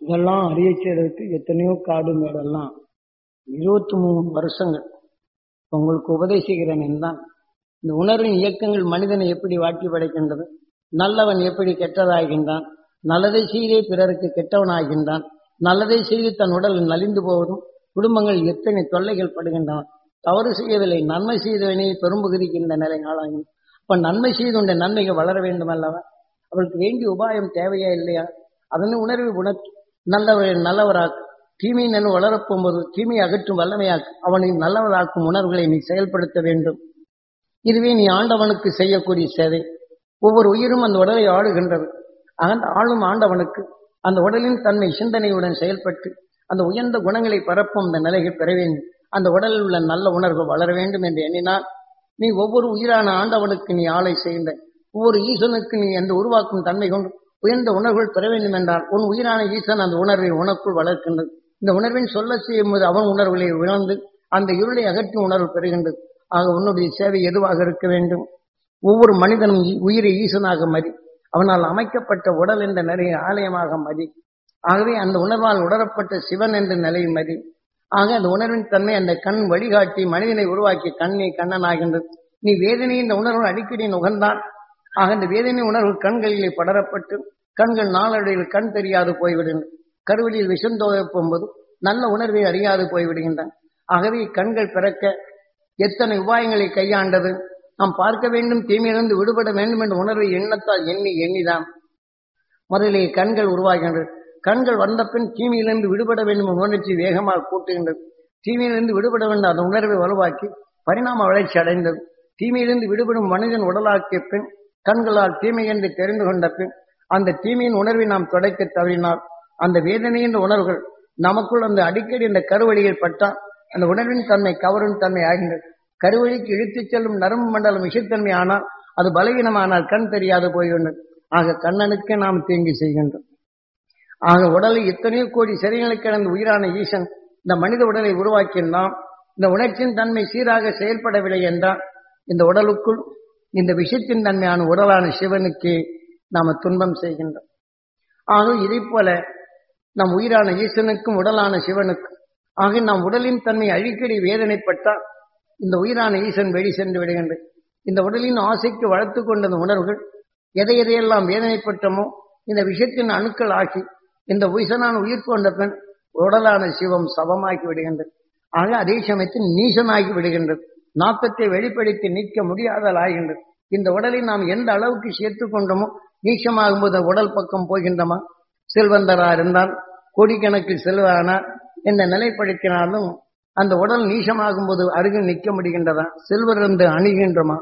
இதெல்லாம் அறிய செய்யறதுக்கு எத்தனையோ காடு மேடெல்லாம் இருபத்தி மூணு வருஷங்கள் உங்களுக்கு உபதேசிக்கிறேன் என்றால் இந்த உணர்வின் இயக்கங்கள் மனிதனை எப்படி வாட்டி படைக்கின்றது நல்லவன் எப்படி கெட்டதாகின்றான் நல்லதை செய்தே பிறருக்கு கெட்டவனாகின்றான் நல்லதை செய்து தன் உடல் நலிந்து போவதும் குடும்பங்கள் எத்தனை தொல்லைகள் படுகின்றன தவறு செய்யவில்லை நன்மை செய்தவனே பெரும்பகுதிக்கு இந்த நிலை ஆளாகும் அப்ப நன்மை செய்துண்ட நன்மைகள் வளர வேண்டும் அல்லவா அவளுக்கு வேண்டிய உபாயம் தேவையா இல்லையா அதனை உணர்வை உணர்த்து நல்லவர் நல்லவராக்கு தீமை நன் வளரப்போகும்போது தீமை அகற்றும் வல்லமையாக்கு அவனை நல்லவராக்கும் உணர்வுகளை நீ செயல்படுத்த வேண்டும் இதுவே நீ ஆண்டவனுக்கு செய்யக்கூடிய சேவை ஒவ்வொரு உயிரும் அந்த உடலை ஆளுகின்றது அந்த ஆளும் ஆண்டவனுக்கு அந்த உடலின் தன்மை சிந்தனையுடன் செயல்பட்டு அந்த உயர்ந்த குணங்களை பரப்பும் அந்த நிலையை பெற வேண்டும் அந்த உடலில் உள்ள நல்ல உணர்வு வளர வேண்டும் என்று எண்ணினால் நீ ஒவ்வொரு உயிரான ஆண்டவனுக்கு நீ ஆளை செய்கின்ற ஒவ்வொரு ஈசனுக்கு நீ அந்த உருவாக்கும் தன்மை கொண்டு உயர்ந்த உணர்வுகள் பெற வேண்டும் என்றால் உன் உயிரான ஈசன் அந்த உணர்வை உனக்குள் வளர்க்கின்றது இந்த உணர்வின் சொல்ல செய்யும் போது அவன் உணர்வுகளை உணர்ந்து அந்த இருளை அகற்றும் உணர்வு பெறுகின்றது ஆக உன்னுடைய சேவை எதுவாக இருக்க வேண்டும் ஒவ்வொரு மனிதனும் உயிரை ஈசனாக மதி அவனால் அமைக்கப்பட்ட உடல் என்ற நிலையை ஆலயமாக மதி ஆகவே அந்த உணர்வால் உணரப்பட்ட சிவன் என்ற நிலையை மதி ஆக அந்த உணர்வின் தன்மை அந்த கண் வழிகாட்டி மனிதனை உருவாக்கி கண்ணை கண்ணனாகின்றது நீ வேதனை இந்த உணர்வு அடிக்கடி நுகர்ந்தான் ஆக இந்த வேதனை உணர்வு கண்களிலே படரப்பட்டு கண்கள் நாளடைவில் கண் தெரியாது போய்விடுகின்றன கருவெளியில் விஷம் போகும்போது நல்ல உணர்வை அறியாது போய்விடுகின்றன ஆகவே கண்கள் பிறக்க எத்தனை உபாயங்களை கையாண்டது நாம் பார்க்க வேண்டும் தீமையிலிருந்து விடுபட வேண்டும் என்ற உணர்வை எண்ணத்தால் எண்ணி எண்ணிதான் முதலிலே கண்கள் உருவாகின்றது கண்கள் வந்த பின் தீமையிலிருந்து விடுபட வேண்டும் என்ற உணர்ச்சி வேகமாக கூட்டுகின்றது தீமையிலிருந்து விடுபட வேண்டும் அந்த உணர்வை வலுவாக்கி பரிணாம வளர்ச்சி அடைந்தது தீமையிலிருந்து விடுபடும் மனிதன் உடலாக்கிய பின் கண்களால் தீமை என்று தெரிந்து கொண்ட பின் அந்த தீமையின் உணர்வை நாம் தொடக்க தவறினால் அந்த வேதனை என்ற உணர்வுகள் நமக்குள் அந்த அடிக்கடி இந்த கருவழியில் பட்டால் அந்த உணர்வின் தன்மை கவரும் தன்மை ஆகின்றது கருவழிக்கு இழுத்துச் செல்லும் நரம்பு மண்டலம் விஷத்தன்மை ஆனால் அது பலவீனமானால் கண் தெரியாது போய்விட்டது ஆக கண்ணனுக்கே நாம் தீங்கு செய்கின்றோம் ஆக உடலை எத்தனையோ கோடி சிறைகளை கிடந்த உயிரான ஈசன் இந்த மனித உடலை உருவாக்கிய நாம் இந்த உணர்ச்சியின் தன்மை சீராக செயல்படவில்லை என்றால் இந்த உடலுக்குள் இந்த விஷத்தின் தன்மையான உடலான சிவனுக்கு நாம துன்பம் செய்கின்றோம் ஆக இதை போல நம் உயிரான ஈசனுக்கும் உடலான சிவனுக்கும் ஆக நாம் உடலின் தன்மை அடிக்கடி வேதனைப்பட்டால் இந்த உயிரான ஈசன் வெளி சென்று விடுகின்றது இந்த உடலின் ஆசைக்கு வளர்த்து கொண்ட உணர்வுகள் எதை எதையெல்லாம் வேதனைப்பட்டமோ இந்த விஷயத்தின் அணுக்கள் ஆக்கி இந்த உயிசனான உயிர் கொண்ட பெண் உடலான சிவம் சவமாக்கி விடுகின்றது ஆக அதே சமயத்தில் நீசனாகி விடுகின்றது நாக்கத்தை வெளிப்படுத்தி நீக்க முடியாதல் ஆகின்றது இந்த உடலை நாம் எந்த அளவுக்கு சேர்த்து கொண்டோமோ நீச்சமாகும் போது உடல் பக்கம் போகின்றமா செல்வந்தரா இருந்தால் கோடிக்கணக்கில் செல்வானார் என்ற நிலைப்படுத்தினாலும் அந்த உடல் நீசமாகும் போது அருகில் நிற்க முடிகின்றதா செல்வர் இருந்து அணுகின்றோமா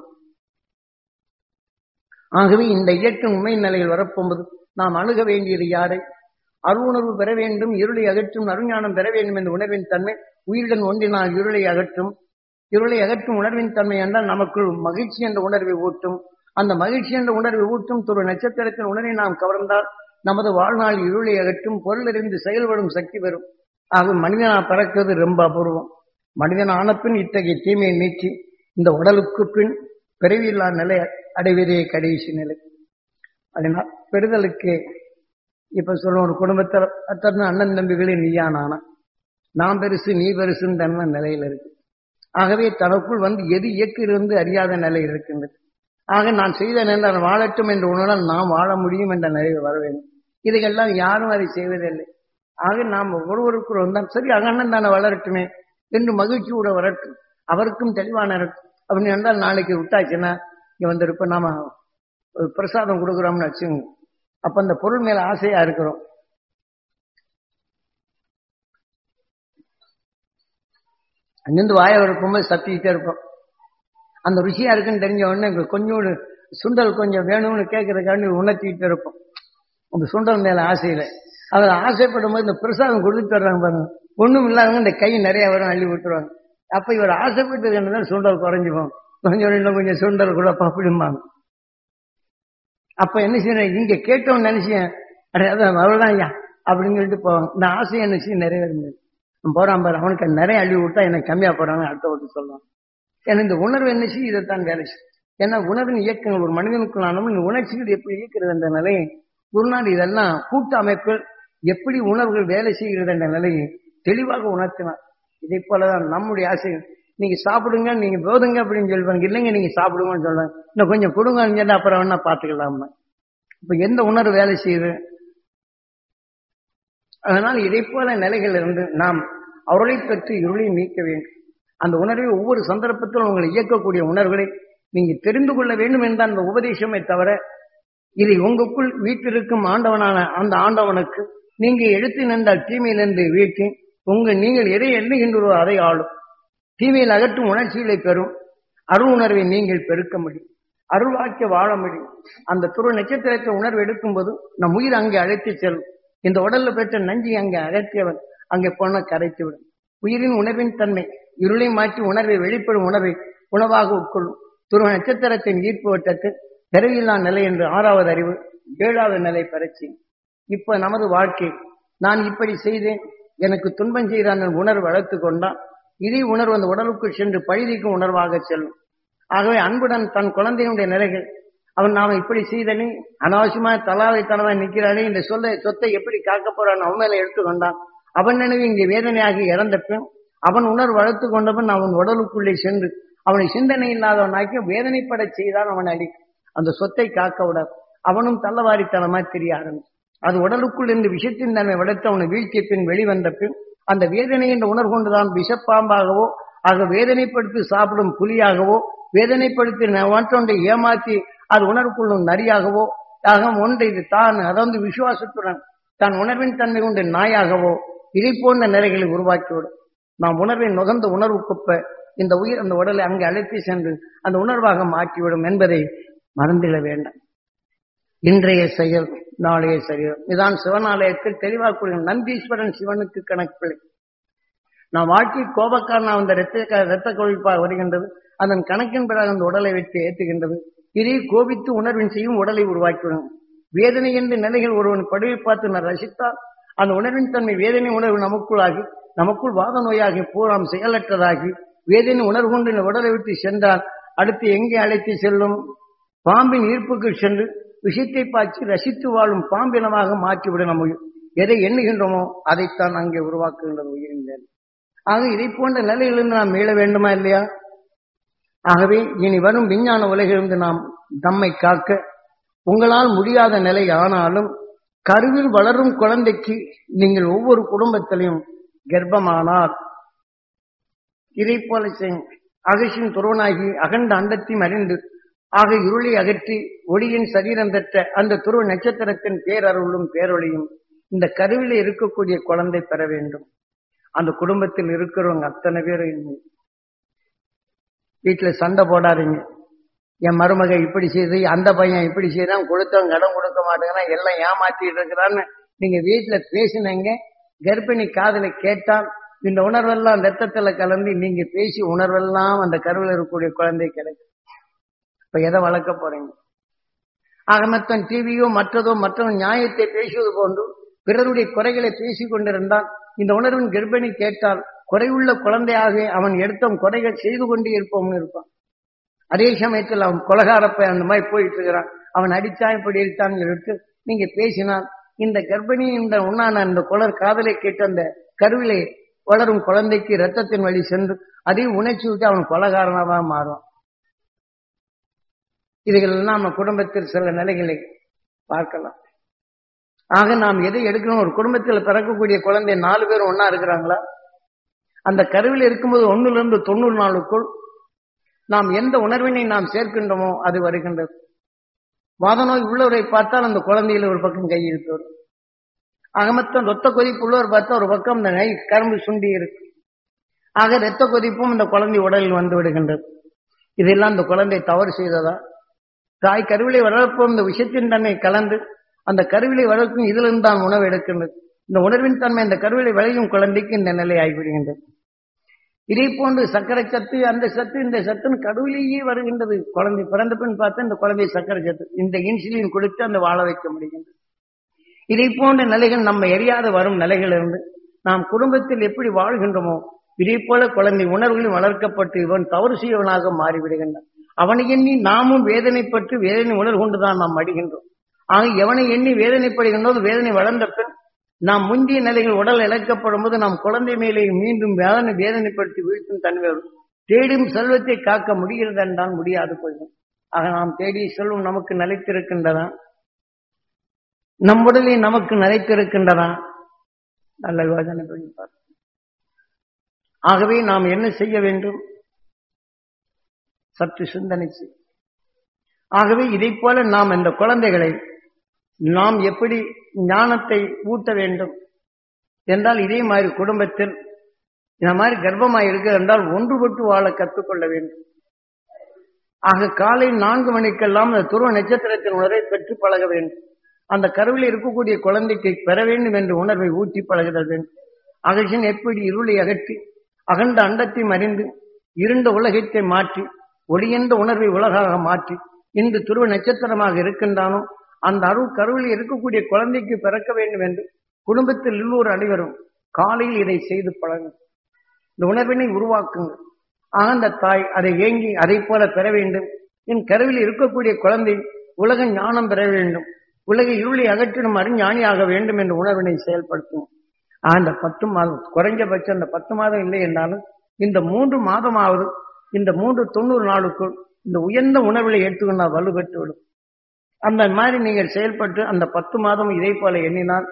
ஆகவே இந்த இயக்கம் உண்மை நிலையில் வரப்போகும்போது நாம் அணுக வேண்டியது யாரை அருணர்வு பெற வேண்டும் இருளை அகற்றும் அருஞானம் பெற வேண்டும் என்ற உணர்வின் தன்மை உயிருடன் ஒன்றினால் இருளை அகற்றும் இருளை அகற்றும் உணர்வின் தன்மை என்றால் நமக்குள் மகிழ்ச்சி என்ற உணர்வை ஊட்டும் அந்த மகிழ்ச்சி என்ற உணர்வை ஊட்டும் துரு நட்சத்திரத்தின் உணர்வை நாம் கவர்ந்தால் நமது வாழ்நாள் இருளை அகற்றும் பொருளிருந்து செயல்படும் சக்தி பெறும் ஆக மனிதனா பிறக்கிறது ரொம்ப அபூர்வம் மனிதன் ஆனப்பின் இத்தகைய தீமையை நீக்கி இந்த உடலுக்கு பின் பிறவியில்லா நிலை அடைவதே கடைசி நிலை அதனால் பெறுதலுக்கு இப்ப சொல்ல ஒரு குடும்பத்தில் அத்தனை அண்ணன் தம்பிகளே நீயானானா நான் பெருசு நீ பெருசுன்னு தன்மை நிலையில் இருக்கு ஆகவே தனக்குள் வந்து எது இயக்கிலிருந்து அறியாத நிலை இருக்கின்றது ஆக நான் செய்த நேரம் வாழட்டும் என்ற உணர்வால் நாம் வாழ முடியும் என்ற நிலையில் வர வேண்டும் இதையெல்லாம் யாரும் அதை செய்வதில்லை ஆக நாம் ஒருவருக்குள் வந்தால் சரி அண்ணன் தானே வளரட்டுமே என்று மகிழ்ச்சியோட வரட்டும் அவருக்கும் தெளிவான இருக்கும் அப்படின்னு என்றால் நாளைக்கு விட்டாச்சுன்னா இங்க வந்திருப்ப நாம ஒரு பிரசாதம் கொடுக்குறோம்னு வச்சுங்க அப்ப அந்த பொருள் மேல ஆசையா இருக்கிறோம் அங்கிருந்து வாய இருக்கும்போது சத்திக்கிட்டே இருப்போம் அந்த ருசியா இருக்குன்னு தெரிஞ்ச உடனே கொஞ்சோடு சுண்டல் கொஞ்சம் வேணும்னு கேட்கறதுக்காண்டி உணர்த்திக்கிட்டு இருப்போம் அந்த சுண்டல் மேல ஆசையில அவர் ஆசைப்படும் போது இந்த பிரசாதம் கொடுத்துட்டு வர்றாங்க பாருங்க ஒண்ணும் இல்லாதவங்க இந்த கை நிறைய வரும் அள்ளி விட்டுருவாங்க அப்ப இவர் ஆசைப்பட்டது என்னதான் சுண்டல் குறைஞ்சுப்போம் கொஞ்சம் இன்னும் கொஞ்சம் சுண்டல் கூட அப்படிம்பாங்க அப்ப என்ன செய்யணும் இங்க கேட்டவன் நினைச்சேன் அடே அதான் அவ்வளவுதான் ஐயா அப்படின்னு சொல்லிட்டு போவாங்க இந்த ஆசையை நினைச்சு நிறைவேறுங்க போறான் பாரு அவனுக்கு நிறைய அள்ளி விட்டா எனக்கு கம்மியா போறாங்க அடுத்த விட்டு சொல்லுவான் ஏன்னா இந்த உணர்வு என்ன செய்யும் இதைத்தான் வேலை செய்யும் ஏன்னா உணர்வின் இயக்கங்கள் ஒரு மனிதனுக்குள்ளானவன் இந்த உணர்ச்சிகள் எப்படி இயக்கிறது என்ற நிலையை குருநாள் இதெல்லாம் கூட்டு அமைப்பில் எப்படி உணர்வுகள் வேலை செய்கிறது என்ற நிலையை தெளிவாக உணர்த்தினார் இதை போலதான் நம்முடைய ஆசைகள் நீங்க சாப்பிடுங்க நீங்க போதுங்க அப்படின்னு சொல்லுவாங்க இல்லைங்க நீங்க சாப்பிடுங்கன்னு சொல்றாங்க இன்னும் கொஞ்சம் கொடுங்கன்னு சொன்னா அப்புறம் வேணா பாத்துக்கலாம் இப்ப எந்த உணர்வு வேலை செய்யுது அதனால் இதை போல நிலைகள் இருந்து நாம் அவர்களை பெற்று இருளை நீக்க வேண்டும் அந்த உணர்வை ஒவ்வொரு சந்தர்ப்பத்திலும் உங்களை இயக்கக்கூடிய உணர்வுகளை நீங்க தெரிந்து கொள்ள வேண்டும் என்ற அந்த உபதேசமே தவிர இதை உங்களுக்குள் வீட்டிற்கும் ஆண்டவனான அந்த ஆண்டவனுக்கு நீங்க எடுத்து நின்றால் தீமையிலிருந்து வீழ்த்தி உங்க நீங்கள் எதை எண்ணுகின்றோ அதை ஆளும் தீமையில் அகற்றும் உணர்ச்சிகளை பெறும் அருள் உணர்வை நீங்கள் பெருக்க முடியும் அருள் வாக்கிய வாழ முடியும் அந்த துரு நட்சத்திரத்தை உணர்வு எடுக்கும்போது நம் உயிர் அங்கே அழைத்து செல்லும் இந்த உடல்ல பெற்ற நஞ்சி அங்கே அகற்றியவன் அங்கே போன கரைத்து விடும் உயிரின் உணர்வின் தன்மை இருளை மாற்றி உணர்வை வெளிப்படும் உணர்வை உணவாக உட்கொள்ளும் துருவ நட்சத்திரத்தின் ஈர்ப்பு வட்டத்தில் பிறவில்லா நிலை என்று ஆறாவது அறிவு ஏழாவது நிலை பரட்சி இப்ப நமது வாழ்க்கை நான் இப்படி செய்தேன் எனக்கு துன்பம் செய்தான் உணர்வு வளர்த்து கொண்டால் இதே உணர்வு அந்த உடலுக்குள் சென்று பழுதிக்கும் உணர்வாக செல்லும் ஆகவே அன்புடன் தன் குழந்தையினுடைய நிலைகள் அவன் நாம இப்படி செய்தனே அனாவசியமா தலாவை தனவா நிற்கிறானே இந்த சொல்ல சொத்தை எப்படி காக்க போறான் அவன் மேல எடுத்துக்கொண்டான் அவன் நினைவு இங்கே வேதனையாகி இறந்த பின் அவன் உணர்வு வளர்த்து கொண்டவன் அவன் உடலுக்குள்ளே சென்று அவனை சிந்தனை இல்லாதவனாக்கி வேதனைப்பட செய்தான் அவன் அடி அந்த சொத்தை காக்க விட அவனும் தள்ளவாரித்தனமா தெரிய ஆரம்பிச்சு அது உடலுக்குள் இருந்து விஷத்தின் தன்மை வளர்த்து அவனை வீழ்த்திய பின் வெளிவந்த பின் அந்த வேதனை என்ற உணர்வு கொண்டுதான் விஷப்பாம்பாகவோ ஆக வேதனைப்படுத்தி சாப்பிடும் புலியாகவோ வேதனைப்படுத்தி மற்றொன்றை ஏமாற்றி அது உணர்வுக்குள்ளும் நரியாகவோ ஆக ஒன்றை இது தான் அதாவது விசுவாசத்துடன் தான் உணர்வின் தன்மை கொண்ட நாயாகவோ இதை போன்ற நிலைகளை உருவாக்கிவிடும் நாம் உணர்வை நுகர்ந்த உணர்வு குப்ப இந்த உயிர் அந்த உடலை அங்கே அழைத்து சென்று அந்த உணர்வாக மாற்றிவிடும் என்பதை மறந்திட வேண்டாம் இன்றைய செயல் நாளைய செயல் இதான் சிவனாலயத்தில் தெளிவாக கூடிய நந்தீஸ்வரன் சிவனுக்கு கணக்கில்லை நான் வாழ்க்கை கோபக்காரனா அந்த ரத்த ரத்த கொழிப்பாக வருகின்றது அதன் கணக்கின் பிறகு அந்த உடலை வைத்து ஏற்றுகின்றது இதே கோபித்து உணர்வின் செய்யும் உடலை உருவாக்கிவிடும் வேதனை என்ற நிலைகள் ஒருவன் படுவை பார்த்து நான் ரசித்தால் அந்த உணர்வின் தன்மை வேதனை உணர்வு நமக்குள்ளாகி நமக்குள் வாத நோயாகி பூராம் செயலற்றதாகி வேதனை உணர்வு கொண்டு இந்த உடலை விட்டு சென்றால் அடுத்து எங்கே அழைத்து செல்லும் பாம்பின் ஈர்ப்புக்கு சென்று விஷயத்தை பாய்ச்சி ரசித்து வாழும் பாம்பினமாக மாற்றிவிட நம்ம எதை எண்ணுகின்றோமோ அதைத்தான் அங்கே உருவாக்குகின்றது உயிரின் வேலை ஆக இதை போன்ற நிலையிலிருந்து நாம் மீள வேண்டுமா இல்லையா ஆகவே இனி வரும் விஞ்ஞான உலகிலிருந்து நாம் தம்மை காக்க உங்களால் முடியாத நிலை ஆனாலும் கருவில் வளரும் குழந்தைக்கு நீங்கள் ஒவ்வொரு குடும்பத்திலையும் கர்ப்பமானார் இதை போல செய்யும் அகசின் துருவனாகி அகண்ட அண்டத்தையும் அறிந்து ஆக இருளை அகற்றி ஒளியின் சரீரம் பெற்ற அந்த துருவ நட்சத்திரத்தின் பேரருளும் பேரொழியும் இந்த கருவில இருக்கக்கூடிய குழந்தை பெற வேண்டும் அந்த குடும்பத்தில் இருக்கிறவங்க அத்தனை பேரும் வீட்டுல சண்டை போடாதீங்க என் மருமக இப்படி செய்து அந்த பையன் இப்படி செய்தான் கொடுத்தவங்க கடன் கொடுக்க மாட்டேங்கிறான் எல்லாம் ஏமாத்திட்டு இருக்கிறான்னு நீங்க வீட்டுல பேசினீங்க கர்ப்பிணி காதல கேட்டால் இந்த உணர்வெல்லாம் ரத்தத்துல கலந்து நீங்க பேசி உணர்வெல்லாம் அந்த கருவில் இருக்கக்கூடிய குழந்தை கிடைக்கும் இப்ப எதை வளர்க்க போறீங்க ஆக மொத்தம் டிவியோ மற்றதோ மற்றோ நியாயத்தை பேசுவது போன்று பிறருடைய குறைகளை பேசிக் கொண்டிருந்தால் இந்த உணர்வின் கர்ப்பிணி கேட்டால் குறையுள்ள குழந்தையாக அவன் எடுத்த குறைகள் செய்து கொண்டே இருப்போம்னு இருப்பான் அதே சமயத்தில் அவன் கொலகாரப்பை அந்த மாதிரி போயிட்டு இருக்கிறான் அவன் அடித்தான் இப்படி இருக்கான்னு சொல்லிட்டு நீங்க பேசினால் இந்த கர்ப்பிணி இந்த உண்ணான அந்த குளர் காதலை கேட்டு அந்த கருவிலை வளரும் குழந்தைக்கு ரத்தத்தின் வழி சென்று அதையும் உணர்ச்சி விட்டு அவன் கொலகாரனாவா மாறும் இதுகளெல்லாம் நம்ம குடும்பத்தில் சில நிலைகளை பார்க்கலாம் ஆக நாம் எதை எடுக்கணும் ஒரு குடும்பத்தில் பிறக்கக்கூடிய குழந்தை நாலு பேர் ஒன்னா இருக்கிறாங்களா அந்த கருவில் இருக்கும்போது ஒன்னுல இருந்து தொண்ணூறு நாளுக்குள் நாம் எந்த உணர்வினை நாம் சேர்க்கின்றோமோ அது வருகின்றது வாத நோய் உள்ளவரை பார்த்தால் அந்த குழந்தையில ஒரு பக்கம் கை இருக்கு அகமத்தம் ரத்த கொதிப்பு உள்ளவர் பார்த்தா ஒரு பக்கம் இந்த கை கரும்பு சுண்டி இருக்கு ஆக ரத்த கொதிப்பும் இந்த குழந்தை உடலில் வந்து விடுகின்றது இதெல்லாம் இந்த குழந்தை தவறு செய்ததா தாய் கருவிலை வளர்ப்போம் இந்த விஷயத்தின் தன்மை கலந்து அந்த கருவிலை வளர்க்கும் இதிலிருந்து தான் உணவு எடுக்கின்றது இந்த உணர்வின் தன்மை இந்த கருவிலை விளையும் குழந்தைக்கு இந்த நிலை ஆகிவிடுகின்றது இதே போன்று சர்க்கரை சத்து அந்த சத்து இந்த சத்துன்னு கடவுளையே வருகின்றது குழந்தை பிறந்த பின் பார்த்தா இந்த குழந்தை சர்க்கரை சத்து இந்த இன்சுலின் கொடுத்து அந்த வாழ வைக்க முடிகின்றது இதை போன்ற நிலைகள் நம்ம எரியாத வரும் நிலைகள் இருந்து நாம் குடும்பத்தில் எப்படி வாழ்கின்றோமோ இதே போல குழந்தை உணர்வுகளில் வளர்க்கப்பட்டு இவன் தவறு செய்வனாக மாறிவிடுகின்றான் அவனை எண்ணி நாமும் வேதனைப்பட்டு வேதனை உணர்வு கொண்டுதான் நாம் அடிகின்றோம் ஆக எவனை எண்ணி வேதனைப்படுகின்றோம் வேதனை வளர்ந்த பின் நாம் முந்திய நிலையில் உடல் இழக்கப்படும் போது நாம் குழந்தை மேலே மீண்டும் வேதனை வேதனைப்படுத்தி வீழ்த்தும் தன்மை வரும் தேடும் செல்வத்தை காக்க முடிகிறது என்றால் முடியாது போய்டும் ஆக நாம் தேடிய செல்வம் நமக்கு நிலைத்திருக்கின்றதா நம் உடலில் நமக்கு நிலைத்திருக்கின்றதா நல்ல யோசனை பண்ணி பார்ப்போம் ஆகவே நாம் என்ன செய்ய வேண்டும் சற்று சிந்தனை செய் ஆகவே இதை போல நாம் இந்த குழந்தைகளை நாம் எப்படி ஞானத்தை ஊட்ட வேண்டும் என்றால் இதே மாதிரி குடும்பத்தில் இந்த மாதிரி கர்ப்பமாக இருக்க என்றால் ஒன்றுபட்டு வாழ கற்றுக்கொள்ள வேண்டும் ஆக காலை நான்கு மணிக்கெல்லாம் அந்த துருவ நட்சத்திரத்தின் உணர்வை பெற்று பழக வேண்டும் அந்த கருவில் இருக்கக்கூடிய குழந்தைக்கு பெற வேண்டும் என்ற உணர்வை ஊற்றி பழகுதல் வேண்டும் அகசின் எப்படி இருளை அகற்றி அகண்ட அண்டத்தை மறிந்து இருண்ட உலகத்தை மாற்றி ஒளியந்த உணர்வை உலகாக மாற்றி இன்று துருவ நட்சத்திரமாக இருக்கின்றானோ அந்த அருள் கருவில் இருக்கக்கூடிய குழந்தைக்கு பிறக்க வேண்டும் என்று குடும்பத்தில் உள்ளூர் அனைவரும் காலையில் இதை செய்து பழகும் இந்த உணர்வினை உருவாக்குங்கள் ஆக தாய் அதை ஏங்கி அதை போல பெற வேண்டும் என் கருவில் இருக்கக்கூடிய குழந்தை உலக ஞானம் பெற வேண்டும் உலக இருளை அகற்றிடும் அறிஞானியாக வேண்டும் என்ற உணர்வினை செயல்படுத்தும் அந்த பத்து மாதம் குறைஞ்சபட்சம் அந்த பத்து மாதம் இல்லை என்றாலும் இந்த மூன்று மாதமாவது இந்த மூன்று தொண்ணூறு நாளுக்குள் இந்த உயர்ந்த உணர்வுகளை எடுத்துக்கொண்டால் வலுப்பெற்றுவிடும் அந்த மாதிரி நீங்கள் செயல்பட்டு அந்த பத்து மாதம் இதே போல எண்ணினால்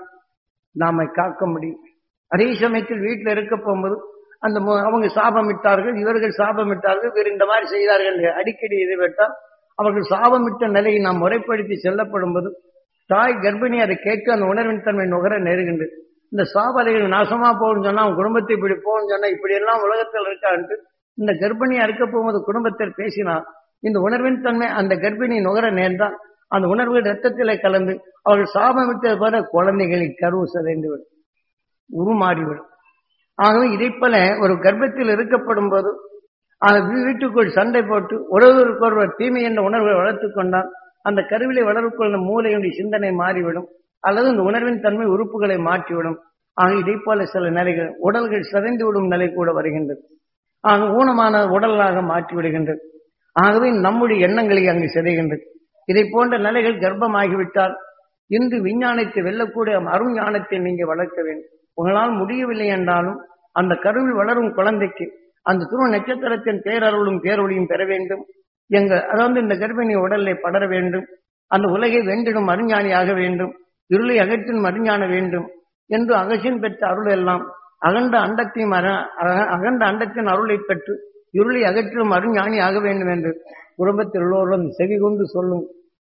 நாம காக்க முடியும் அதே சமயத்தில் வீட்டில் இருக்க போகும்போது அந்த அவங்க சாபமிட்டார்கள் இவர்கள் சாபமிட்டார்கள் இவர் இந்த மாதிரி செய்தார்கள் அடிக்கடி இதை விட்டால் அவர்கள் சாபமிட்ட நிலையை நாம் முறைப்படுத்தி செல்லப்படும் போது தாய் கர்ப்பிணி அதை கேட்க அந்த உணர்வின் தன்மை நுகர நேருகின்றது இந்த சாபலைகள் நாசமா போகணும்னு சொன்னா அவன் குடும்பத்தை இப்படி போகணும்னு சொன்னா இப்படி எல்லாம் உலகத்தில் இருக்கான்ட்டு இந்த கர்ப்பிணியா இருக்க போகும்போது குடும்பத்தில் பேசினால் இந்த உணர்வின் தன்மை அந்த கர்ப்பிணி நுகர நேர்ந்தால் அந்த உணர்வு ரத்தத்திலே கலந்து அவர்கள் சாபமிட்டது போல குழந்தைகளை கருவு சிதைந்துவிடும் உருமாறிவிடும் ஆகவே இதை போல ஒரு கர்ப்பத்தில் இருக்கப்படும் போது அந்த வீட்டுக்குள் சண்டை போட்டு ஒருவருக்கு ஒருவர் தீமை என்ற உணர்வை வளர்த்துக் கொண்டால் அந்த கருவிலை வளர்க்கொள்ள மூளையுடைய சிந்தனை மாறிவிடும் அல்லது இந்த உணர்வின் தன்மை உறுப்புகளை மாற்றிவிடும் ஆக இதை போல சில நிலைகள் உடல்கள் சிதைந்து விடும் நிலை கூட வருகின்றது ஆக ஊனமான உடலாக மாற்றி விடுகின்றது ஆகவே நம்முடைய எண்ணங்களை அங்கு சிதைகின்றது இதை போன்ற நிலைகள் கர்ப்பமாகிவிட்டால் இன்று விஞ்ஞானத்தை வெல்லக்கூடிய அருண் ஞானத்தை நீங்க வளர்க்க வேண்டும் உங்களால் முடியவில்லை என்றாலும் அந்த கருவில் வளரும் குழந்தைக்கு அந்த துருவ நட்சத்திரத்தின் பேரருளும் பேரொழியும் பெற வேண்டும் எங்க அதாவது இந்த கர்ப்பிணி உடலை படர வேண்டும் அந்த உலகை வென்றிடும் அருஞானியாக வேண்டும் இருளை அகற்றின் அருஞான வேண்டும் என்று அகசின் பெற்ற அருள் எல்லாம் அகண்ட அண்டத்தையும் அகண்ட அண்டத்தின் அருளை பெற்று இருளை அகற்றும் அருஞானி ஆக வேண்டும் என்று குடும்பத்தில் உள்ளவர்களும் செவி கொண்டு சொல்லும்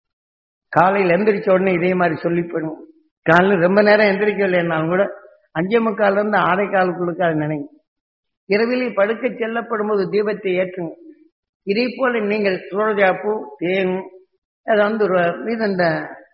காலையில் எந்திரிச்ச உடனே இதே மாதிரி சொல்லி போயிடும் காலையில் ரொம்ப நேரம் எந்திரிக்கவில்லைன்னாலும் கூட அஞ்சே முக்கால் இருந்து ஆறே காலுக்குள்ளுக்கு அதை நினைங்க இரவிலே படுக்க செல்லப்படும் போது தீபத்தை ஏற்றுங்க இதே போல நீங்கள் சூரஜாப்பூ தேன் அது வந்து ஒரு மீது இந்த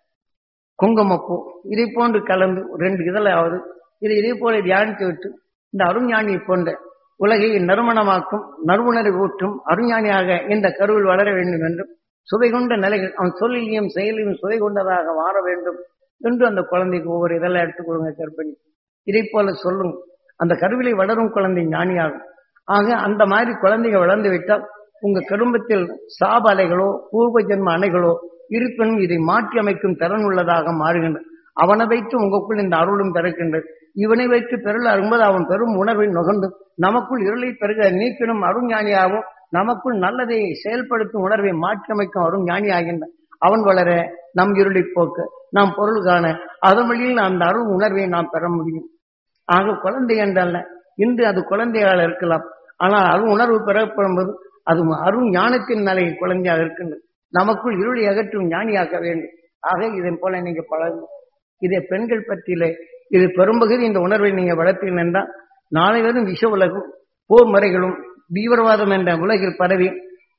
குங்குமப்பூ இதை போன்று கலந்து ரெண்டு இதில் ஆகுது இது இதே போல தியானித்து விட்டு இந்த அருஞானியை போன்ற உலகை நறுமணமாக்கும் நறுவுணரை ஊற்றும் அருஞானியாக இந்த கருவில் வளர வேண்டும் என்றும் சுவை கொண்ட நிலைகள் அவன் சொல்லிலையும் செயலையும் சுவை கொண்டதாக மாற வேண்டும் என்று அந்த குழந்தைக்கு ஒவ்வொரு இதெல்லாம் எடுத்துக் கொடுங்க கர்ப்பிணி இதை போல சொல்லும் அந்த கருவிலை வளரும் குழந்தை ஞானியாகும் ஆக அந்த மாதிரி குழந்தைங்க வளர்ந்து விட்டால் உங்க குடும்பத்தில் சாப அலைகளோ பூர்வ ஜென்ம அணைகளோ இருப்பினும் இதை மாற்றி அமைக்கும் திறன் உள்ளதாக மாறுகின்றது அவனை வைத்து உங்களுக்குள் இந்த அருளும் பிறக்கின்றது இவனை வைத்து பெருள் அரும்போது அவன் பெரும் உணர்வை நுகர்ந்து நமக்குள் இருளை பெருக நீக்கினும் அருஞானியாகவும் நமக்குள் நல்லதை செயல்படுத்தும் உணர்வை மாற்றி அமைக்கும் அருண் ஞானி ஆகின்றான் அவன் வளர நம் இருளை போக்க நாம் பொருள் காண அதன் வழியில் அந்த அருள் உணர்வை நாம் பெற முடியும் ஆக குழந்தை என்றல்ல இன்று அது குழந்தையாக இருக்கலாம் ஆனால் அருள் உணர்வு பெறப்படும் போது அது அருண் ஞானத்தின் நிலை குழந்தையாக இருக்கின்றது நமக்குள் இருளை அகற்றும் ஞானியாக்க வேண்டும் ஆக இதன் போல நீங்க பழகும் இதை பெண்கள் பற்றியிலே இது பெரும்பகுதி இந்த உணர்வை நீங்க வளர்த்தீங்க என்றால் நாளை வரும் விஷ உலகம் போர் முறைகளும் தீவிரவாதம் என்ற உலகில் பரவி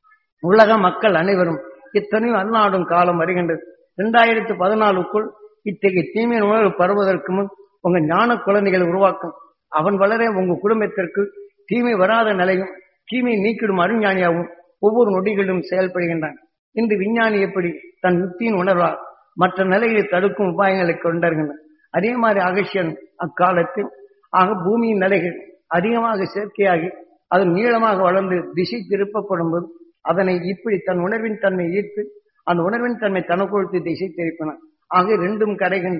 உலக மக்கள் அனைவரும் இத்தனையும் அந்நாடும் காலம் வருகின்றது இரண்டாயிரத்து பதினாலுக்குள் இத்தகைய தீமையின் உணர்வு பருவதற்கு முன் உங்க ஞான குழந்தைகளை உருவாக்கும் அவன் வளர உங்க குடும்பத்திற்கு தீமை வராத நிலையும் தீமை நீக்கிடும் அருஞானியாகவும் ஒவ்வொரு நொடிகளிலும் செயல்படுகின்றான் இன்று விஞ்ஞானி எப்படி தன் யுக்தியின் உணர்வால் மற்ற நிலைகளை தடுக்கும் உபாயங்களை கொண்டார்கள் அதே மாதிரி அகசியன் அக்காலத்தில் ஆக பூமியின் நிலைகள் அதிகமாக சேர்க்கையாகி அது நீளமாக வளர்ந்து திசை திருப்பப்படும் போது அதனை இப்படி தன் உணர்வின் தன்மை ஈர்த்து அந்த உணர்வின் தன்மை தனக்குழுத்து திசை திருப்பினான் ஆக ரெண்டும் கரைகின்றது